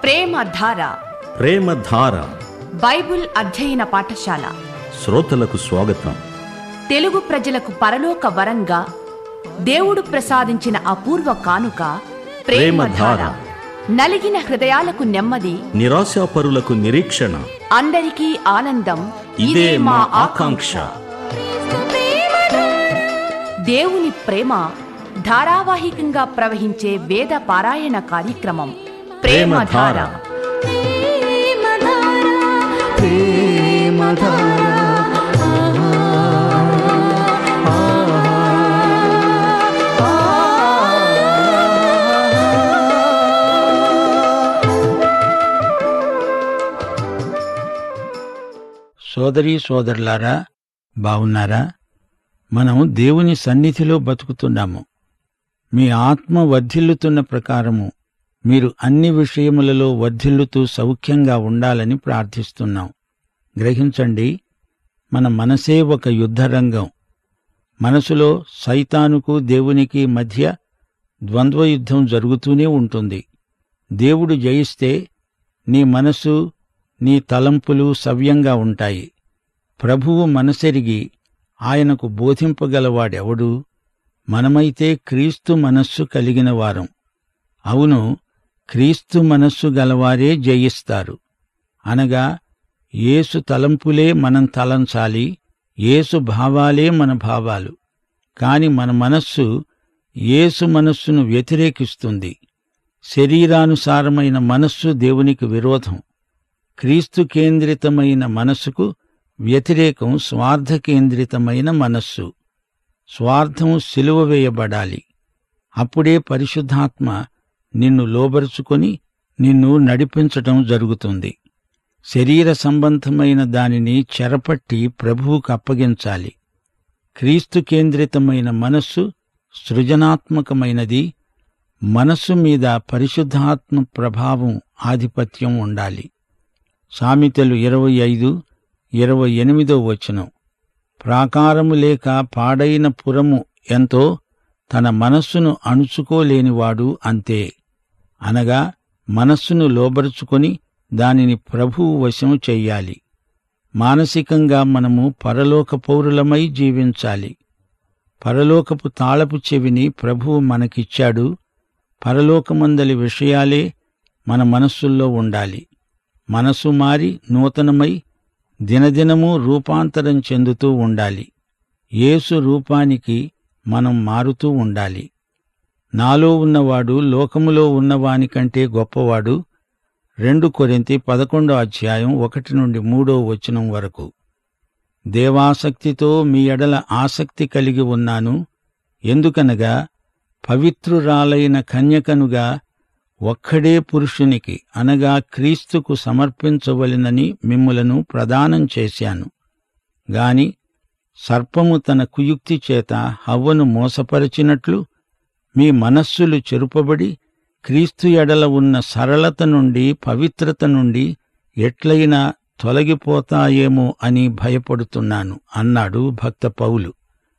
ప్రేమ ధార ప్రేమధార బైబిల్ అధ్యయన పాఠశాల శ్రోతలకు స్వాగతం తెలుగు ప్రజలకు పరలోక వరంగా దేవుడు ప్రసాదించిన అపూర్వ కానుక ప్రేమధార ప్రేమధార. నలిగిన హృదయాలకు నెమ్మది నిరాశాపరులకు నిరీక్షణ అందరికీ ఆనందం ఇదే మా ఆకాంక్ష దేవుని ప్రేమ ధారావాహికంగా ప్రవహించే వేద పారాయణ కార్యక్రమం ప్రేమధార ప్రేమధార. సోదరీ సోదరులారా బావున్నారా మనం దేవుని సన్నిధిలో బతుకుతున్నాము మీ ఆత్మ వర్ధిల్లుతున్న ప్రకారము మీరు అన్ని విషయములలో వర్ధిల్లుతూ సౌఖ్యంగా ఉండాలని ప్రార్థిస్తున్నాం గ్రహించండి మన మనసే ఒక యుద్ధరంగం మనసులో సైతానుకు దేవునికి మధ్య ద్వంద్వయుద్ధం జరుగుతూనే ఉంటుంది దేవుడు జయిస్తే నీ మనసు నీ తలంపులు సవ్యంగా ఉంటాయి ప్రభువు మనసెరిగి ఆయనకు బోధింపగలవాడెవడు మనమైతే క్రీస్తు మనస్సు కలిగిన వారం అవును క్రీస్తు మనస్సు గలవారే జయిస్తారు అనగా యేసు తలంపులే మనం తలంచాలి యేసు భావాలే మన భావాలు కాని మన మనస్సు యేసు మనస్సును వ్యతిరేకిస్తుంది శరీరానుసారమైన మనస్సు దేవునికి విరోధం క్రీస్తు కేంద్రితమైన మనస్సుకు వ్యతిరేకం స్వార్థ కేంద్రితమైన మనస్సు స్వార్థం సిలువ వేయబడాలి అప్పుడే పరిశుద్ధాత్మ నిన్ను లోబరుచుకొని నిన్ను నడిపించటం జరుగుతుంది శరీర సంబంధమైన దానిని చెరపట్టి ప్రభువుకు అప్పగించాలి క్రీస్తు కేంద్రితమైన మనస్సు సృజనాత్మకమైనది మనస్సు మీద పరిశుద్ధాత్మ ప్రభావం ఆధిపత్యం ఉండాలి సామెతలు ఇరవై ఐదు ఇరవై ఎనిమిదో వచనం ప్రాకారము లేక పాడైన పురము ఎంతో తన మనస్సును అణుచుకోలేనివాడు అంతే అనగా మనస్సును లోబరుచుకొని దానిని ప్రభువు వశం చెయ్యాలి మానసికంగా మనము పరలోక పౌరులమై జీవించాలి పరలోకపు తాళపు చెవిని ప్రభువు మనకిచ్చాడు పరలోకమందలి విషయాలే మన మనస్సుల్లో ఉండాలి మనసు మారి నూతనమై దినదినము రూపాంతరం చెందుతూ ఉండాలి యేసు రూపానికి మనం మారుతూ ఉండాలి నాలో ఉన్నవాడు లోకములో ఉన్నవానికంటే గొప్పవాడు రెండు కొరింతి పదకొండో అధ్యాయం ఒకటి నుండి మూడో వచనం వరకు దేవాసక్తితో మీ ఎడల ఆసక్తి కలిగి ఉన్నాను ఎందుకనగా పవిత్రురాలైన కన్యకనుగా ఒక్కడే పురుషునికి అనగా క్రీస్తుకు సమర్పించవలెనని మిమ్ములను ప్రదానం చేశాను గాని సర్పము తన కుయుక్తి చేత హవ్వను మోసపరచినట్లు మీ మనస్సులు చెరుపబడి క్రీస్తు ఎడల ఉన్న సరళత నుండి పవిత్రత నుండి ఎట్లయినా తొలగిపోతాయేమో అని భయపడుతున్నాను అన్నాడు భక్త పౌలు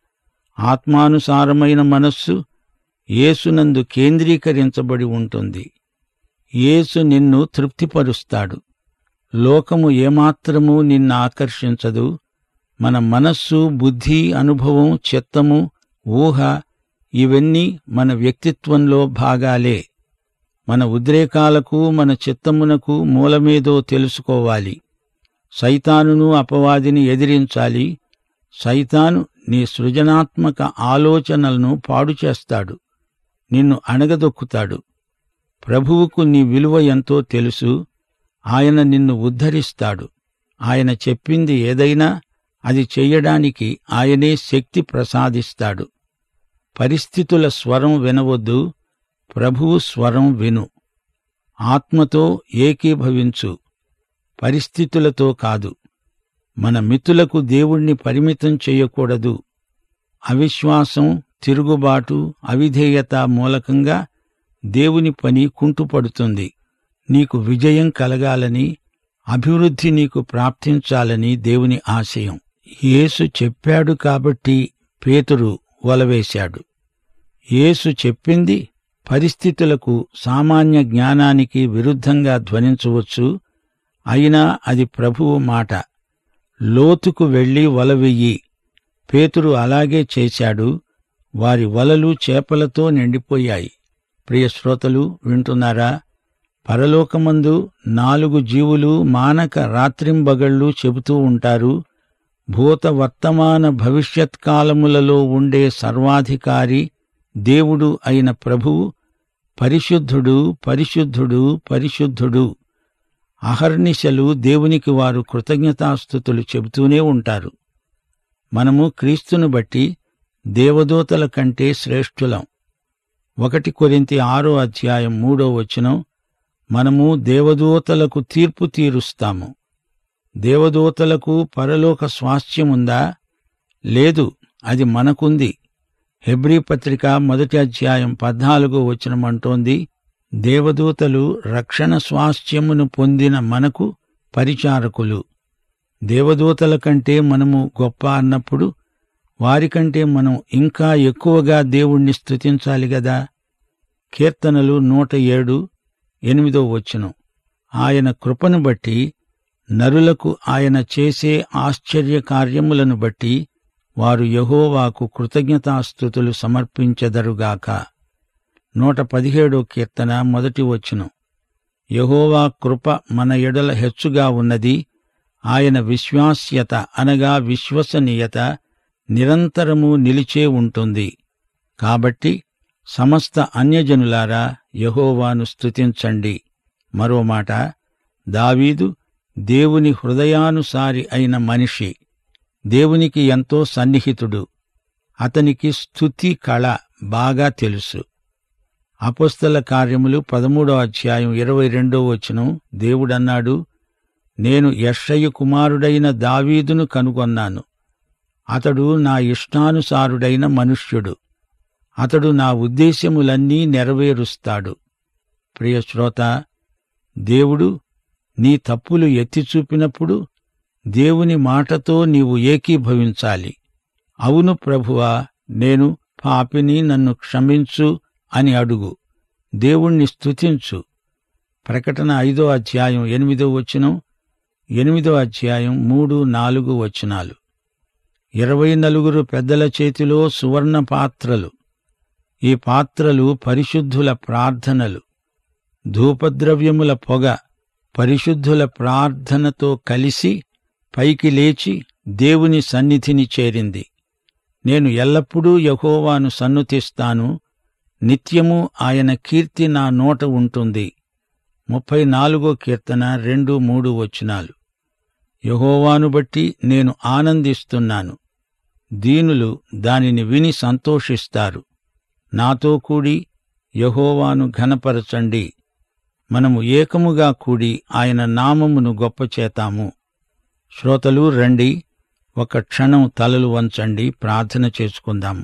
ఆత్మానుసారమైన మనస్సు యేసునందు కేంద్రీకరించబడి ఉంటుంది యేసు నిన్ను తృప్తిపరుస్తాడు లోకము ఏమాత్రమూ నిన్ను ఆకర్షించదు మన మనస్సు బుద్ధి అనుభవం చిత్తము ఊహ ఇవన్నీ మన వ్యక్తిత్వంలో భాగాలే మన ఉద్రేకాలకు మన చిత్తమునకు మూలమేదో తెలుసుకోవాలి సైతానును అపవాదిని ఎదిరించాలి సైతాను నీ సృజనాత్మక ఆలోచనలను పాడు చేస్తాడు నిన్ను అణగదొక్కుతాడు ప్రభువుకు నీ విలువ ఎంతో తెలుసు ఆయన నిన్ను ఉద్ధరిస్తాడు ఆయన చెప్పింది ఏదైనా అది చెయ్యడానికి ఆయనే శక్తి ప్రసాదిస్తాడు పరిస్థితుల స్వరం వినవద్దు ప్రభువు స్వరం విను ఆత్మతో ఏకీభవించు పరిస్థితులతో కాదు మన మిత్రులకు దేవుణ్ణి పరిమితం చేయకూడదు అవిశ్వాసం తిరుగుబాటు అవిధేయత మూలకంగా దేవుని పని కుంటుపడుతుంది నీకు విజయం కలగాలని అభివృద్ధి నీకు ప్రాప్తించాలని దేవుని ఆశయం యేసు చెప్పాడు కాబట్టి పేతురు వలవేశాడు యేసు చెప్పింది పరిస్థితులకు సామాన్య జ్ఞానానికి విరుద్ధంగా ధ్వనించవచ్చు అయినా అది ప్రభువు మాట లోతుకు వెళ్లి వల వెయ్యి పేతురు అలాగే చేశాడు వారి వలలు చేపలతో నిండిపోయాయి ప్రియ శ్రోతలు వింటున్నారా పరలోకమందు నాలుగు జీవులు మానక రాత్రింబగళ్ళు చెబుతూ ఉంటారు భూత వర్తమాన భవిష్యత్ కాలములలో ఉండే సర్వాధికారి దేవుడు అయిన ప్రభువు పరిశుద్ధుడు పరిశుద్ధుడు పరిశుద్ధుడు అహర్నిశలు దేవునికి వారు కృతజ్ఞతాస్థుతులు చెబుతూనే ఉంటారు మనము క్రీస్తును బట్టి దేవదూతల కంటే శ్రేష్ఠులం ఒకటి కొరింతి ఆరో అధ్యాయం మూడో వచనం మనము దేవదూతలకు తీర్పు తీరుస్తాము దేవదూతలకు పరలోక స్వాస్థ్యముందా లేదు అది మనకుంది హెబ్రీ పత్రిక మొదటి అధ్యాయం పద్నాలుగో వచనమంటోంది దేవదూతలు రక్షణ స్వాస్థ్యమును పొందిన మనకు పరిచారకులు దేవదూతల కంటే మనము గొప్ప అన్నప్పుడు వారికంటే మనం ఇంకా ఎక్కువగా దేవుణ్ణి స్తుతించాలి గదా కీర్తనలు నూట ఏడు ఎనిమిదో వచనం ఆయన కృపను బట్టి నరులకు ఆయన చేసే ఆశ్చర్య కార్యములను బట్టి వారు యహోవాకు కృతజ్ఞతాస్థుతులు సమర్పించెదరుగాక నూట పదిహేడో కీర్తన మొదటి వచనం యహోవా కృప మన ఎడల హెచ్చుగా ఉన్నది ఆయన విశ్వాస్యత అనగా విశ్వసనీయత నిరంతరము నిలిచే ఉంటుంది కాబట్టి సమస్త అన్యజనులారా యహోవాను స్తుతించండి మరో మాట దావీదు దేవుని హృదయానుసారి అయిన మనిషి దేవునికి ఎంతో సన్నిహితుడు అతనికి స్తుతి కళ బాగా తెలుసు అపస్తల కార్యములు పదమూడో అధ్యాయం ఇరవై రెండో వచనం దేవుడన్నాడు నేను యెషయి కుమారుడైన దావీదును కనుగొన్నాను అతడు నా ఇష్టానుసారుడైన మనుష్యుడు అతడు నా ఉద్దేశ్యములన్నీ నెరవేరుస్తాడు ప్రియ శ్రోత దేవుడు నీ తప్పులు ఎత్తి చూపినప్పుడు దేవుని మాటతో నీవు ఏకీభవించాలి అవును ప్రభువా నేను పాపిని నన్ను క్షమించు అని అడుగు దేవుణ్ణి స్తుతించు ప్రకటన ఐదో అధ్యాయం ఎనిమిదో వచనం ఎనిమిదో అధ్యాయం మూడు నాలుగు వచనాలు ఇరవై నలుగురు పెద్దల చేతిలో సువర్ణ పాత్రలు ఈ పాత్రలు పరిశుద్ధుల ప్రార్థనలు ధూపద్రవ్యముల పొగ పరిశుద్ధుల ప్రార్థనతో కలిసి పైకి లేచి దేవుని సన్నిధిని చేరింది నేను ఎల్లప్పుడూ యహోవాను సన్నుతిస్తాను నిత్యము ఆయన కీర్తి నా నోట ఉంటుంది ముప్పై నాలుగో కీర్తన రెండు మూడు వచనాలు యహోవాను బట్టి నేను ఆనందిస్తున్నాను దీనులు దానిని విని సంతోషిస్తారు నాతో కూడి యహోవాను ఘనపరచండి మనము ఏకముగా కూడి ఆయన నామమును గొప్పచేతాము శ్రోతలు రండి ఒక క్షణం తలలు వంచండి ప్రార్థన చేసుకుందాము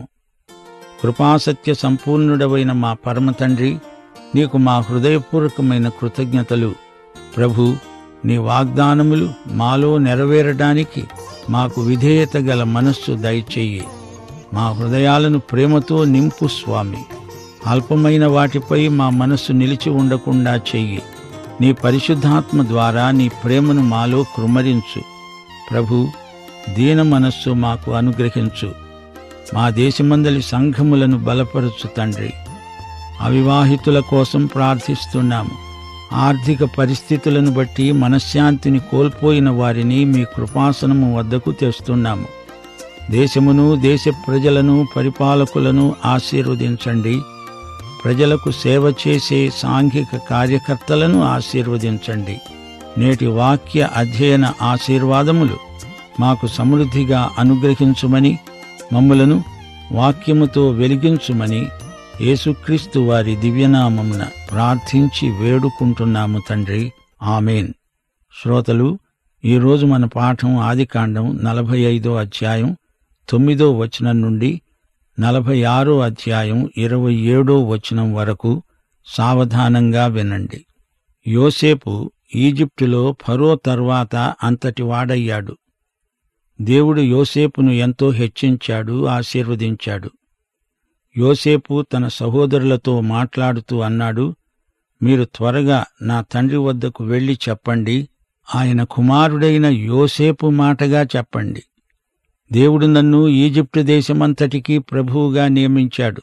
కృపాసత్య సంపూర్ణుడవైన మా పరమ తండ్రి నీకు మా హృదయపూర్వకమైన కృతజ్ఞతలు ప్రభు నీ వాగ్దానములు మాలో నెరవేరడానికి మాకు విధేయత గల మనస్సు దయచేయి మా హృదయాలను ప్రేమతో నింపు స్వామి అల్పమైన వాటిపై మా మనస్సు నిలిచి ఉండకుండా చెయ్యి నీ పరిశుద్ధాత్మ ద్వారా నీ ప్రేమను మాలో కృమరించు ప్రభు దీన మనస్సు మాకు అనుగ్రహించు మా దేశమందలి సంఘములను బలపరచు తండ్రి అవివాహితుల కోసం ప్రార్థిస్తున్నాము ఆర్థిక పరిస్థితులను బట్టి మనశ్శాంతిని కోల్పోయిన వారిని మీ కృపాసనము వద్దకు తెస్తున్నాము దేశమును దేశ ప్రజలను పరిపాలకులను ఆశీర్వదించండి ప్రజలకు సేవ చేసే సాంఘిక కార్యకర్తలను ఆశీర్వదించండి నేటి వాక్య అధ్యయన ఆశీర్వాదములు మాకు సమృద్ధిగా అనుగ్రహించుమని మమ్ములను వాక్యముతో వెలిగించుమని యేసుక్రీస్తు వారి దివ్యనామమున ప్రార్థించి వేడుకుంటున్నాము తండ్రి ఆమెన్ శ్రోతలు ఈరోజు మన పాఠం ఆదికాండం నలభై ఐదో అధ్యాయం తొమ్మిదో వచనం నుండి నలభై ఆరో అధ్యాయం ఇరవై ఏడో వచనం వరకు సావధానంగా వినండి యోసేపు ఈజిప్టులో ఫరో తర్వాత అంతటి వాడయ్యాడు దేవుడు యోసేపును ఎంతో హెచ్చించాడు ఆశీర్వదించాడు యోసేపు తన సహోదరులతో మాట్లాడుతూ అన్నాడు మీరు త్వరగా నా తండ్రి వద్దకు వెళ్లి చెప్పండి ఆయన కుమారుడైన యోసేపు మాటగా చెప్పండి దేవుడు నన్ను ఈజిప్టు దేశమంతటికీ ప్రభువుగా నియమించాడు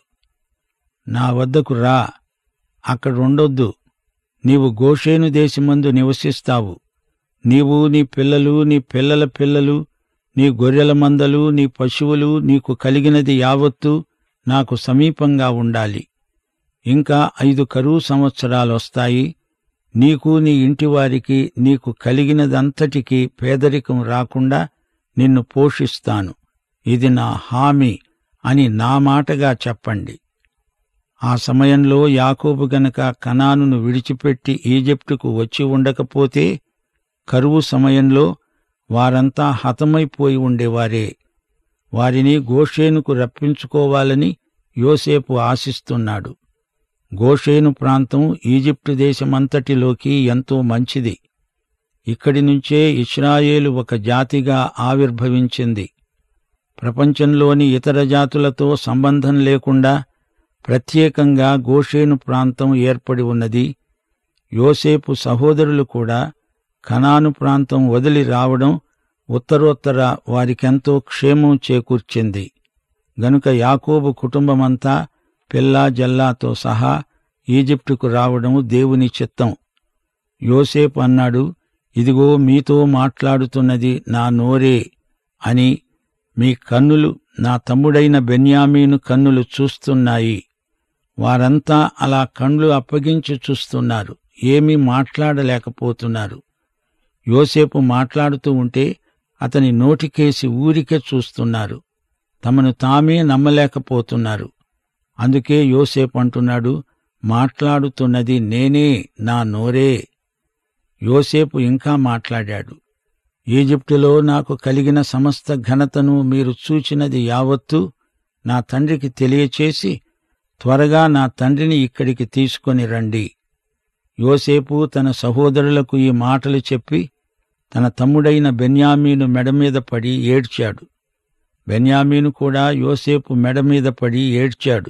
నా వద్దకు రా అక్కడుండొద్దు నీవు గోషేను దేశమందు నివసిస్తావు నీవు నీ పిల్లలు నీ పిల్లల పిల్లలు నీ గొర్రెల మందలు నీ పశువులు నీకు కలిగినది యావత్తు నాకు సమీపంగా ఉండాలి ఇంకా ఐదు కరువు సంవత్సరాలొస్తాయి నీకు నీ ఇంటివారికి నీకు కలిగినదంతటికీ పేదరికం రాకుండా నిన్ను పోషిస్తాను ఇది నా హామీ అని నా మాటగా చెప్పండి ఆ సమయంలో యాకోబు గనక కనానును విడిచిపెట్టి ఈజిప్టుకు వచ్చి ఉండకపోతే కరువు సమయంలో వారంతా హతమైపోయి ఉండేవారే వారిని గోషేనుకు రప్పించుకోవాలని యోసేపు ఆశిస్తున్నాడు గోషేను ప్రాంతం ఈజిప్టు దేశమంతటిలోకి ఎంతో మంచిది ఇక్కడి నుంచే ఇస్రాయేలు ఒక జాతిగా ఆవిర్భవించింది ప్రపంచంలోని ఇతర జాతులతో సంబంధం లేకుండా ప్రత్యేకంగా గోషేను ప్రాంతం ఏర్పడి ఉన్నది యోసేపు సహోదరులు కూడా కనాను ప్రాంతం వదిలి రావడం ఉత్తరోత్తర వారికెంతో క్షేమం చేకూర్చింది గనుక యాకోబు కుటుంబమంతా పిల్లా జల్లాతో సహా ఈజిప్టుకు రావడం దేవుని చిత్తం యోసేపు అన్నాడు ఇదిగో మీతో మాట్లాడుతున్నది నా నోరే అని మీ కన్నులు నా తమ్ముడైన బెన్యామీను కన్నులు చూస్తున్నాయి వారంతా అలా కండ్లు అప్పగించి చూస్తున్నారు ఏమీ మాట్లాడలేకపోతున్నారు యోసేపు మాట్లాడుతూ ఉంటే అతని నోటికేసి ఊరికే చూస్తున్నారు తమను తామే నమ్మలేకపోతున్నారు అందుకే యోసేపు అంటున్నాడు మాట్లాడుతున్నది నేనే నా నోరే యోసేపు ఇంకా మాట్లాడాడు ఈజిప్టులో నాకు కలిగిన సమస్త ఘనతను మీరు చూచినది యావత్తు నా తండ్రికి తెలియచేసి త్వరగా నా తండ్రిని ఇక్కడికి తీసుకొని రండి యోసేపు తన సహోదరులకు ఈ మాటలు చెప్పి తన తమ్ముడైన బెన్యామీను మెడ మీద పడి ఏడ్చాడు బెన్యామీను కూడా యోసేపు మెడ మీద పడి ఏడ్చాడు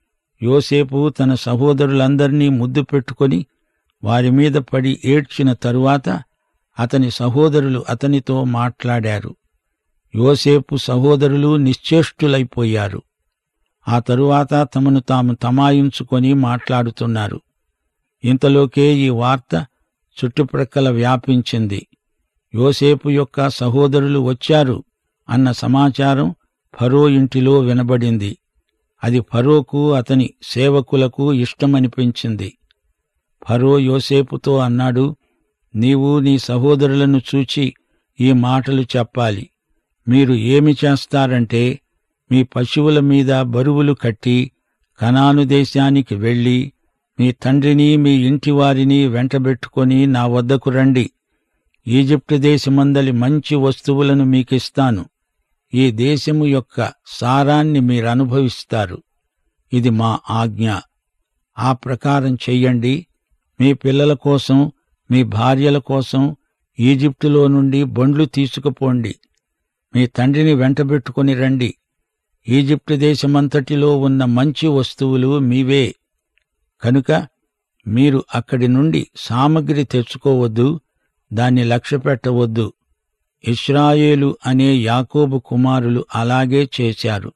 యోసేపు తన సహోదరులందర్నీ ముద్దు పెట్టుకొని వారి మీద పడి ఏడ్చిన తరువాత అతని సహోదరులు అతనితో మాట్లాడారు యోసేపు సహోదరులు నిశ్చేష్టులైపోయారు ఆ తరువాత తమను తాము తమాయించుకొని మాట్లాడుతున్నారు ఇంతలోకే ఈ వార్త చుట్టుప్రక్కల వ్యాపించింది యోసేపు యొక్క సహోదరులు వచ్చారు అన్న సమాచారం ఫరో ఇంటిలో వినబడింది అది ఫరోకు అతని సేవకులకు ఇష్టమనిపించింది ఫరో యోసేపుతో అన్నాడు నీవు నీ సహోదరులను చూచి ఈ మాటలు చెప్పాలి మీరు ఏమి చేస్తారంటే మీ పశువుల మీద బరువులు కట్టి కనాను దేశానికి వెళ్ళి మీ తండ్రిని మీ ఇంటివారిని వెంటబెట్టుకొని నా వద్దకు రండి ఈజిప్టు దేశమందలి మంచి వస్తువులను మీకిస్తాను ఈ దేశము యొక్క సారాన్ని మీరనుభవిస్తారు ఇది మా ఆజ్ఞ ఆ ప్రకారం చెయ్యండి మీ పిల్లల కోసం మీ భార్యల కోసం ఈజిప్టులో నుండి బండ్లు తీసుకుపోండి మీ తండ్రిని వెంటబెట్టుకుని రండి ఈజిప్టు దేశమంతటిలో ఉన్న మంచి వస్తువులు మీవే కనుక మీరు అక్కడి నుండి సామగ్రి తెచ్చుకోవద్దు దాన్ని లక్ష్యపెట్టవద్దు ఇస్రాయేలు అనే యాకోబు కుమారులు అలాగే చేశారు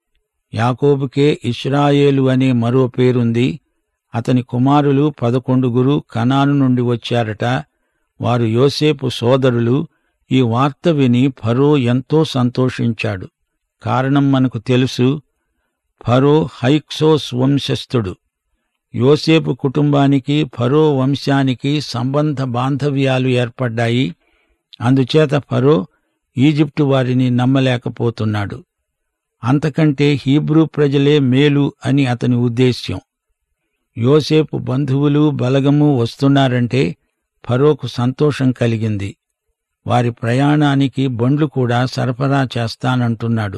యాకోబుకే ఇస్రాయేలు అనే మరో పేరుంది అతని కుమారులు పదకొండుగురు కనాను నుండి వచ్చారట వారు యోసేపు సోదరులు ఈ వార్త విని ఫరో ఎంతో సంతోషించాడు కారణం మనకు తెలుసు ఫరో హైక్సోస్ వంశస్థుడు యోసేపు కుటుంబానికి ఫరో వంశానికి సంబంధ బాంధవ్యాలు ఏర్పడ్డాయి అందుచేత ఫరో ఈజిప్టు వారిని నమ్మలేకపోతున్నాడు అంతకంటే హీబ్రూ ప్రజలే మేలు అని అతని ఉద్దేశ్యం యోసేపు బంధువులు బలగము వస్తున్నారంటే ఫరోకు సంతోషం కలిగింది వారి ప్రయాణానికి బండ్లు కూడా సరఫరా చేస్తానంటున్నాడు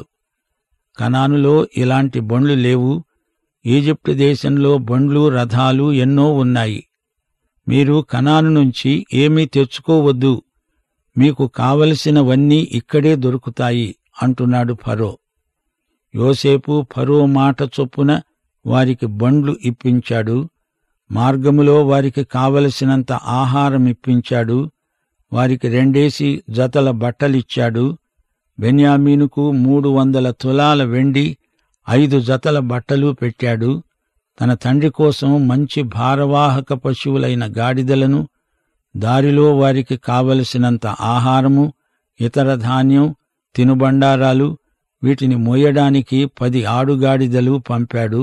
కనానులో ఇలాంటి బండ్లు లేవు ఈజిప్టు దేశంలో బండ్లు రథాలు ఎన్నో ఉన్నాయి మీరు కనాను నుంచి ఏమీ తెచ్చుకోవద్దు మీకు కావలసినవన్నీ ఇక్కడే దొరుకుతాయి అంటున్నాడు ఫరో యోసేపు ఫరో మాట చొప్పున వారికి బండ్లు ఇప్పించాడు మార్గములో వారికి కావలసినంత ఆహారం ఇప్పించాడు వారికి రెండేసి జతల బట్టలిచ్చాడు బెన్యామీనుకు మూడు వందల తులాల వెండి ఐదు జతల బట్టలు పెట్టాడు తన తండ్రి కోసం మంచి భారవాహక పశువులైన గాడిదలను దారిలో వారికి కావలసినంత ఆహారము ఇతర ధాన్యం తినుబండారాలు వీటిని మోయడానికి పది ఆడుగాడిదలు పంపాడు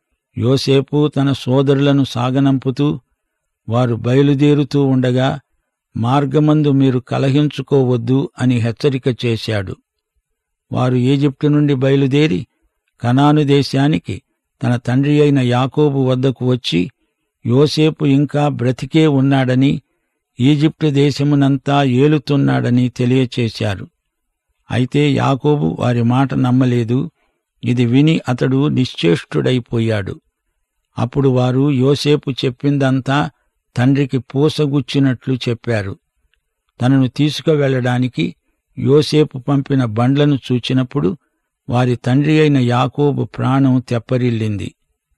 యోసేపు తన సోదరులను సాగనంపుతూ వారు బయలుదేరుతూ ఉండగా మార్గమందు మీరు కలహించుకోవద్దు అని హెచ్చరిక చేశాడు వారు ఈజిప్టు నుండి బయలుదేరి కనాను దేశానికి తన తండ్రి అయిన యాకోబు వద్దకు వచ్చి యోసేపు ఇంకా బ్రతికే ఉన్నాడని ఈజిప్టు దేశమునంతా ఏలుతున్నాడని తెలియచేశారు అయితే యాకోబు వారి మాట నమ్మలేదు ఇది విని అతడు నిశ్చేష్టుడైపోయాడు అప్పుడు వారు యోసేపు చెప్పిందంతా తండ్రికి పూసగుచ్చినట్లు చెప్పారు తనను తీసుకువెళ్ళడానికి యోసేపు పంపిన బండ్లను చూచినప్పుడు వారి తండ్రి అయిన యాకోబు ప్రాణం తెప్పరిల్లింది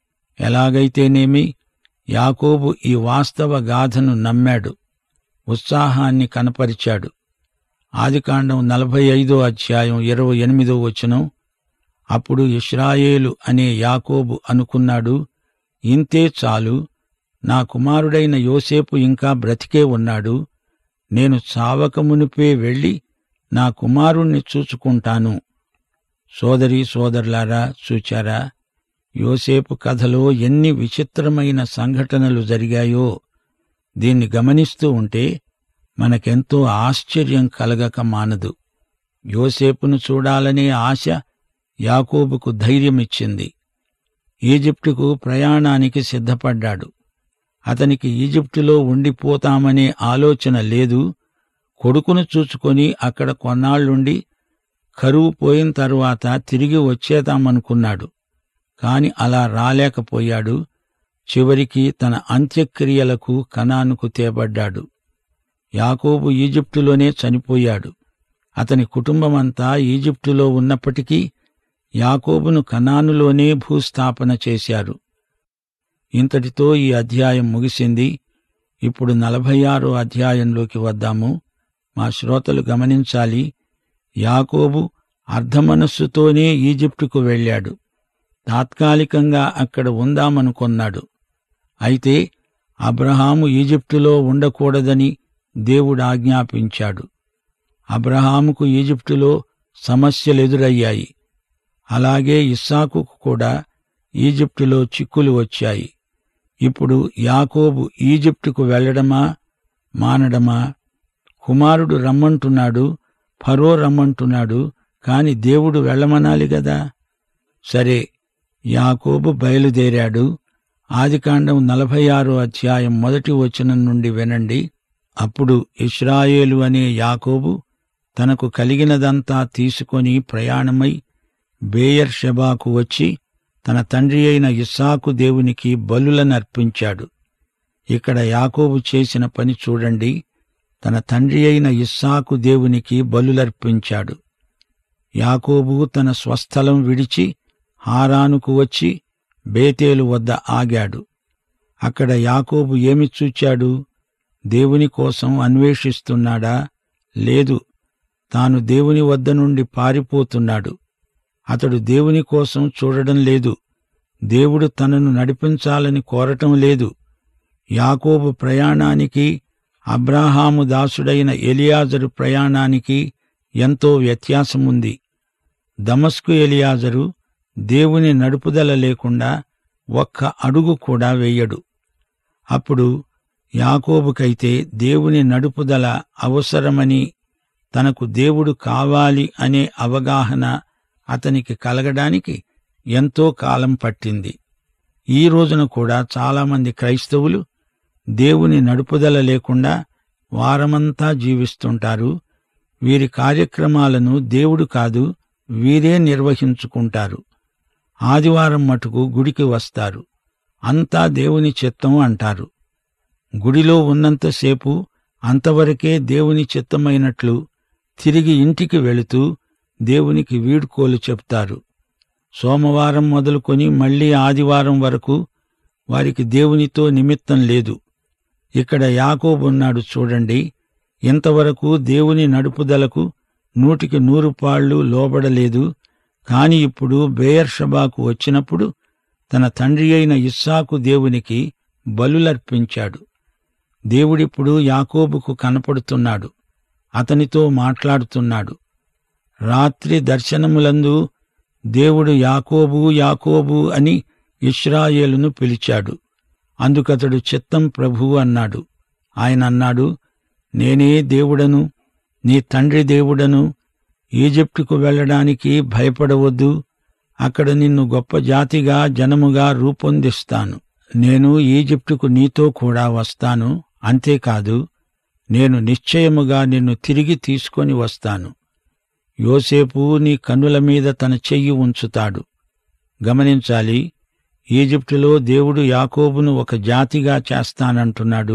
ఎలాగైతేనేమి యాకోబు ఈ వాస్తవ గాథను నమ్మాడు ఉత్సాహాన్ని కనపరిచాడు ఆదికాండం నలభై ఐదో అధ్యాయం ఇరవై ఎనిమిదో వచనం అప్పుడు ఇస్రాయేలు అనే యాకోబు అనుకున్నాడు ఇంతే చాలు నా కుమారుడైన యోసేపు ఇంకా బ్రతికే ఉన్నాడు నేను చావకమునిపే వెళ్ళి నా కుమారుణ్ణి చూచుకుంటాను సోదరి సోదరులారా చూచారా యోసేపు కథలో ఎన్ని విచిత్రమైన సంఘటనలు జరిగాయో దీన్ని గమనిస్తూ ఉంటే మనకెంతో ఆశ్చర్యం కలగక మానదు యోసేపును చూడాలనే ఆశ యాకోబుకు ధైర్యమిచ్చింది ఈజిప్టుకు ప్రయాణానికి సిద్ధపడ్డాడు అతనికి ఈజిప్టులో ఉండిపోతామనే ఆలోచన లేదు కొడుకును చూచుకొని అక్కడ కొన్నాళ్లుండి కరువు పోయిన తరువాత తిరిగి వచ్చేద్దామనుకున్నాడు కాని అలా రాలేకపోయాడు చివరికి తన అంత్యక్రియలకు కనానుకు తేబడ్డాడు యాకోబు ఈజిప్టులోనే చనిపోయాడు అతని కుటుంబమంతా ఈజిప్టులో ఉన్నప్పటికీ యాకోబును కనానులోనే భూస్థాపన చేశారు ఇంతటితో ఈ అధ్యాయం ముగిసింది ఇప్పుడు నలభై ఆరో అధ్యాయంలోకి వద్దాము మా శ్రోతలు గమనించాలి యాకోబు అర్ధమనస్సుతోనే ఈజిప్టుకు వెళ్ళాడు తాత్కాలికంగా అక్కడ ఉందామనుకొన్నాడు అయితే అబ్రహాము ఈజిప్టులో ఉండకూడదని దేవుడు ఆజ్ఞాపించాడు అబ్రహాముకు ఈజిప్టులో సమస్యలెదురయ్యాయి అలాగే ఇస్సాకుకు కూడా ఈజిప్టులో చిక్కులు వచ్చాయి ఇప్పుడు యాకోబు ఈజిప్టుకు వెళ్లడమా మానడమా కుమారుడు రమ్మంటున్నాడు ఫరో రమ్మంటున్నాడు కాని దేవుడు వెళ్ళమనాలి గదా సరే యాకోబు బయలుదేరాడు ఆదికాండం నలభై ఆరో అధ్యాయం మొదటి వచనం నుండి వినండి అప్పుడు ఇస్రాయేలు అనే యాకోబు తనకు కలిగినదంతా తీసుకొని ప్రయాణమై బేయర్ షెబాకు వచ్చి తన తండ్రి అయిన ఇస్సాకు దేవునికి బలులనర్పించాడు ఇక్కడ యాకోబు చేసిన పని చూడండి తన తండ్రి అయిన ఇస్సాకు దేవునికి బలులర్పించాడు యాకోబు తన స్వస్థలం విడిచి హారానుకు వచ్చి బేతేలు వద్ద ఆగాడు అక్కడ యాకోబు ఏమి చూచాడు దేవుని కోసం అన్వేషిస్తున్నాడా లేదు తాను దేవుని వద్ద నుండి పారిపోతున్నాడు అతడు దేవుని కోసం చూడడం లేదు దేవుడు తనను నడిపించాలని కోరటం లేదు యాకోబు ప్రయాణానికి అబ్రాహాము దాసుడైన ఎలియాజరు ప్రయాణానికి ఎంతో వ్యత్యాసముంది దమస్కు ఎలియాజరు దేవుని నడుపుదల లేకుండా ఒక్క అడుగు కూడా వెయ్యడు అప్పుడు యాకోబుకైతే దేవుని నడుపుదల అవసరమని తనకు దేవుడు కావాలి అనే అవగాహన అతనికి కలగడానికి ఎంతో కాలం పట్టింది ఈ రోజున కూడా చాలామంది క్రైస్తవులు దేవుని నడుపుదల లేకుండా వారమంతా జీవిస్తుంటారు వీరి కార్యక్రమాలను దేవుడు కాదు వీరే నిర్వహించుకుంటారు ఆదివారం మటుకు గుడికి వస్తారు అంతా దేవుని చిత్తం అంటారు గుడిలో ఉన్నంతసేపు అంతవరకే దేవుని చిత్తమైనట్లు తిరిగి ఇంటికి వెళుతూ దేవునికి వీడ్కోలు చెప్తారు సోమవారం మొదలుకొని మళ్లీ ఆదివారం వరకు వారికి దేవునితో నిమిత్తం లేదు ఇక్కడ యాకోబున్నాడు చూడండి ఇంతవరకు దేవుని నడుపుదలకు నూటికి నూరు పాళ్లు లోబడలేదు కాని ఇప్పుడు బేయర్షబాకు వచ్చినప్పుడు తన తండ్రి అయిన ఇస్సాకు దేవునికి బలులర్పించాడు దేవుడిప్పుడు యాకోబుకు కనపడుతున్నాడు అతనితో మాట్లాడుతున్నాడు రాత్రి దర్శనములందు దేవుడు యాకోబు యాకోబు అని ఇస్రాయేలును పిలిచాడు అందుకతడు చిత్తం ప్రభు అన్నాడు ఆయన అన్నాడు నేనే దేవుడను నీ తండ్రి దేవుడను ఈజిప్టుకు వెళ్ళడానికి భయపడవద్దు అక్కడ నిన్ను గొప్ప జాతిగా జనముగా రూపొందిస్తాను నేను ఈజిప్టుకు నీతో కూడా వస్తాను అంతేకాదు నేను నిశ్చయముగా నిన్ను తిరిగి తీసుకొని వస్తాను యోసేపు నీ కన్నుల మీద తన చెయ్యి ఉంచుతాడు గమనించాలి ఈజిప్టులో దేవుడు యాకోబును ఒక జాతిగా చేస్తానంటున్నాడు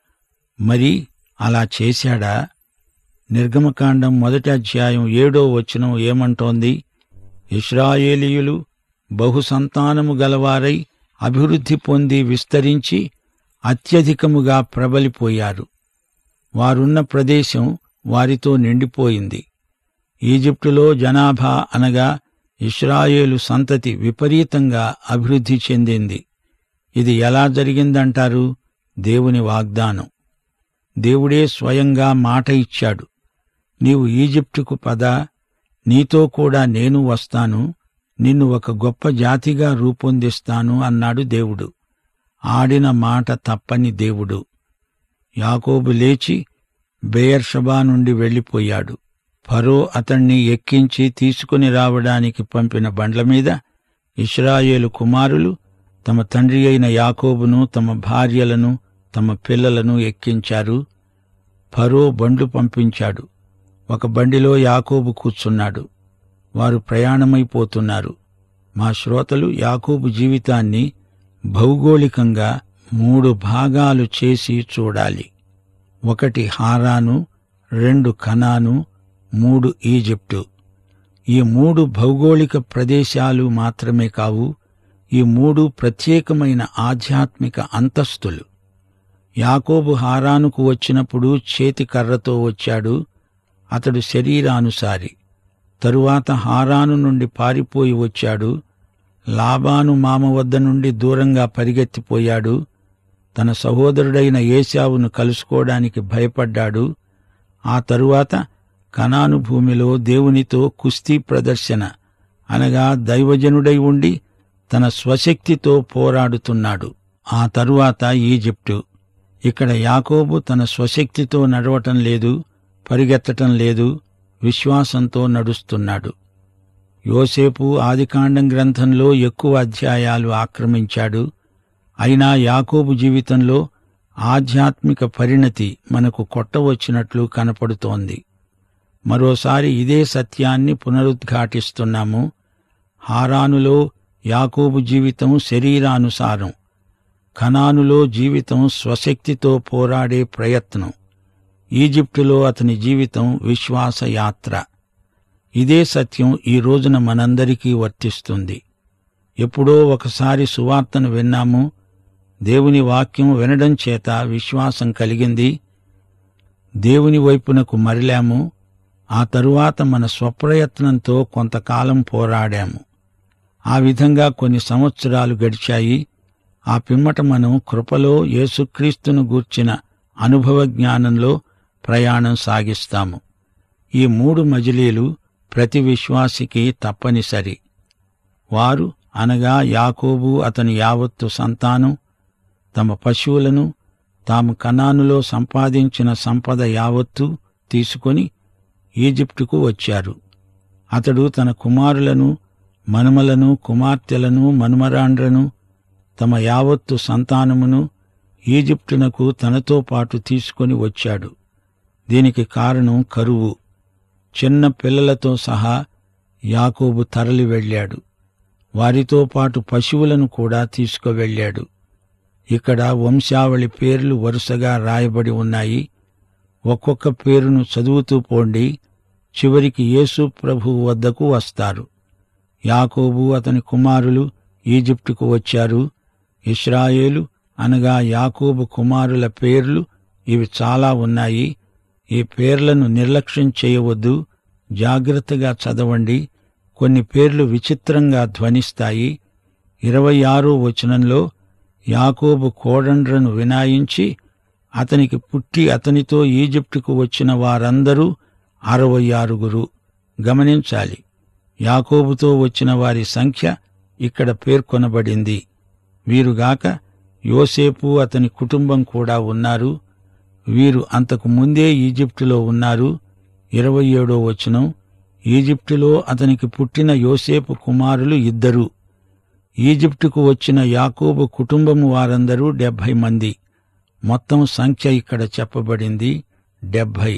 మరి అలా చేశాడా నిర్గమకాండం మొదటి అధ్యాయం ఏడో వచనం ఏమంటోంది ఇస్రాయేలీయులు బహుసంతానము గలవారై అభివృద్ధి పొంది విస్తరించి అత్యధికముగా ప్రబలిపోయారు వారున్న ప్రదేశం వారితో నిండిపోయింది ఈజిప్టులో జనాభా అనగా ఇస్రాయేలు సంతతి విపరీతంగా అభివృద్ధి చెందింది ఇది ఎలా జరిగిందంటారు దేవుని వాగ్దానం దేవుడే స్వయంగా మాట ఇచ్చాడు నీవు ఈజిప్టుకు పద నీతో కూడా నేను వస్తాను నిన్ను ఒక గొప్ప జాతిగా రూపొందిస్తాను అన్నాడు దేవుడు ఆడిన మాట తప్పని దేవుడు యాకోబు లేచి బెయర్షబా నుండి వెళ్ళిపోయాడు ఫరో అతణ్ణి ఎక్కించి తీసుకుని రావడానికి పంపిన బండ్ల మీద ఇస్రాయేలు కుమారులు తమ తండ్రి అయిన యాకోబును తమ భార్యలను తమ పిల్లలను ఎక్కించారు ఫరో బండ్లు పంపించాడు ఒక బండిలో యాకోబు కూర్చున్నాడు వారు ప్రయాణమైపోతున్నారు మా శ్రోతలు యాకోబు జీవితాన్ని భౌగోళికంగా మూడు భాగాలు చేసి చూడాలి ఒకటి హారాను రెండు కనాను మూడు ఈజిప్టు ఈ మూడు భౌగోళిక ప్రదేశాలు మాత్రమే కావు ఈ మూడు ప్రత్యేకమైన ఆధ్యాత్మిక అంతస్తులు యాకోబు హారానుకు వచ్చినప్పుడు చేతి కర్రతో వచ్చాడు అతడు శరీరానుసారి తరువాత హారాను నుండి పారిపోయి వచ్చాడు లాబాను మామ వద్ద నుండి దూరంగా పరిగెత్తిపోయాడు తన సహోదరుడైన ఏశావును కలుసుకోవడానికి భయపడ్డాడు ఆ తరువాత కనాను భూమిలో దేవునితో కుస్తీ ప్రదర్శన అనగా దైవజనుడై ఉండి తన స్వశక్తితో పోరాడుతున్నాడు ఆ తరువాత ఈజిప్టు ఇక్కడ యాకోబు తన స్వశక్తితో నడవటం లేదు పరిగెత్తటం లేదు విశ్వాసంతో నడుస్తున్నాడు యోసేపు ఆదికాండం గ్రంథంలో ఎక్కువ అధ్యాయాలు ఆక్రమించాడు అయినా యాకోబు జీవితంలో ఆధ్యాత్మిక పరిణతి మనకు కొట్టవచ్చినట్లు కనపడుతోంది మరోసారి ఇదే సత్యాన్ని పునరుద్ఘాటిస్తున్నాము హారానులో యాకోబు జీవితం శరీరానుసారం ఖనానులో జీవితం స్వశక్తితో పోరాడే ప్రయత్నం ఈజిప్టులో అతని జీవితం విశ్వాస యాత్ర ఇదే సత్యం ఈ రోజున మనందరికీ వర్తిస్తుంది ఎప్పుడో ఒకసారి సువార్తను విన్నాము దేవుని వాక్యం వినడం చేత విశ్వాసం కలిగింది దేవుని వైపునకు మరలాము ఆ తరువాత మన స్వప్రయత్నంతో కొంతకాలం పోరాడాము ఆ విధంగా కొన్ని సంవత్సరాలు గడిచాయి ఆ పిమ్మట మనం కృపలో యేసుక్రీస్తును గూర్చిన అనుభవ జ్ఞానంలో ప్రయాణం సాగిస్తాము ఈ మూడు మజిలీలు ప్రతి విశ్వాసికి తప్పనిసరి వారు అనగా యాకోబు అతని యావత్తు సంతానం తమ పశువులను తాము కనానులో సంపాదించిన సంపద యావత్తు తీసుకొని ఈజిప్టుకు వచ్చారు అతడు తన కుమారులను మనుమలను కుమార్తెలను మనుమరాండ్రను తమ యావత్తు సంతానమును ఈజిప్టునకు తనతో పాటు తీసుకొని వచ్చాడు దీనికి కారణం కరువు చిన్న పిల్లలతో సహా యాకోబు తరలి వెళ్ళాడు వారితో పాటు పశువులను కూడా తీసుకువెళ్ళాడు ఇక్కడ వంశావళి పేర్లు వరుసగా రాయబడి ఉన్నాయి ఒక్కొక్క పేరును చదువుతూ పోండి చివరికి యేసు ప్రభు వద్దకు వస్తారు యాకోబు అతని కుమారులు ఈజిప్టుకు వచ్చారు ఇస్రాయేలు అనగా యాకోబు కుమారుల పేర్లు ఇవి చాలా ఉన్నాయి ఈ పేర్లను నిర్లక్ష్యం చేయవద్దు జాగ్రత్తగా చదవండి కొన్ని పేర్లు విచిత్రంగా ధ్వనిస్తాయి ఇరవై ఆరో వచనంలో యాకోబు కోడండ్రను వినాయించి అతనికి పుట్టి అతనితో ఈజిప్టుకు వచ్చిన వారందరూ అరవై ఆరుగురు గమనించాలి యాకోబుతో వచ్చిన వారి సంఖ్య ఇక్కడ పేర్కొనబడింది వీరుగాక యోసేపు అతని కుటుంబం కూడా ఉన్నారు వీరు అంతకు ముందే ఈజిప్టులో ఉన్నారు ఇరవై ఏడో వచనం ఈజిప్టులో అతనికి పుట్టిన యోసేపు కుమారులు ఇద్దరు ఈజిప్టుకు వచ్చిన యాకోబు కుటుంబము వారందరూ డెబ్భై మంది మొత్తం సంఖ్య ఇక్కడ చెప్పబడింది డెబ్భై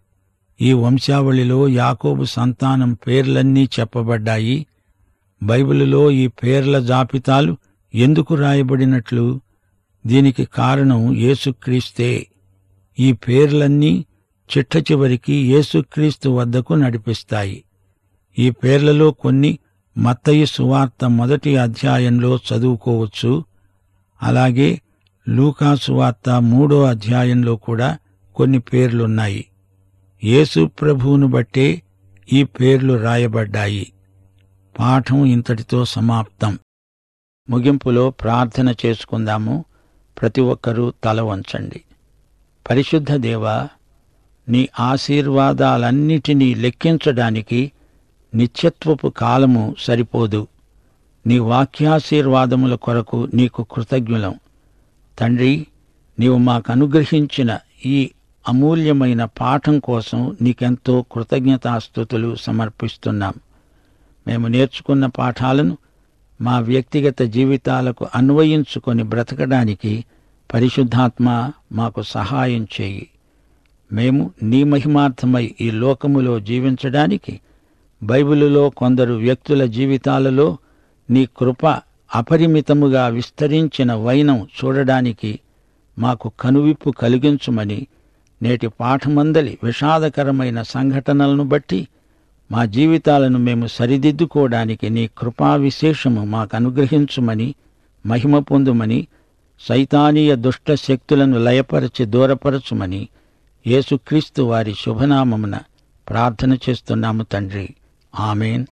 ఈ వంశావళిలో యాకోబు సంతానం పేర్లన్నీ చెప్పబడ్డాయి బైబిలులో ఈ పేర్ల జాబితాలు ఎందుకు రాయబడినట్లు దీనికి కారణం యేసుక్రీస్తే ఈ పేర్లన్నీ చిట్ట చివరికి యేసుక్రీస్తు వద్దకు నడిపిస్తాయి ఈ పేర్లలో కొన్ని మత్తయి సువార్త మొదటి అధ్యాయంలో చదువుకోవచ్చు అలాగే లూకా సువార్త మూడో అధ్యాయంలో కూడా కొన్ని పేర్లున్నాయి యేసు ప్రభువును బట్టే ఈ పేర్లు రాయబడ్డాయి పాఠం ఇంతటితో సమాప్తం ముగింపులో ప్రార్థన చేసుకుందాము ప్రతి ఒక్కరూ తల వంచండి పరిశుద్ధ దేవా నీ ఆశీర్వాదాలన్నిటినీ లెక్కించడానికి నిత్యత్వపు కాలము సరిపోదు నీ వాక్యాశీర్వాదముల కొరకు నీకు కృతజ్ఞులం తండ్రి నీవు మాకు అనుగ్రహించిన ఈ అమూల్యమైన పాఠం కోసం నీకెంతో కృతజ్ఞతాస్థుతులు సమర్పిస్తున్నాం మేము నేర్చుకున్న పాఠాలను మా వ్యక్తిగత జీవితాలకు అన్వయించుకొని బ్రతకడానికి పరిశుద్ధాత్మ మాకు సహాయం చేయి మేము నీ మహిమార్థమై ఈ లోకములో జీవించడానికి బైబిలులో కొందరు వ్యక్తుల జీవితాలలో నీ కృప అపరిమితముగా విస్తరించిన వైనం చూడడానికి మాకు కనువిప్పు కలిగించుమని నేటి పాఠమందలి విషాదకరమైన సంఘటనలను బట్టి మా జీవితాలను మేము సరిదిద్దుకోవడానికి నీ కృపా విశేషము మాకు అనుగ్రహించుమని మహిమ పొందుమని సైతానీయ దుష్ట శక్తులను లయపరచి దూరపరచుమని యేసుక్రీస్తు వారి శుభనామమున ప్రార్థన చేస్తున్నాము తండ్రి ఆమెన్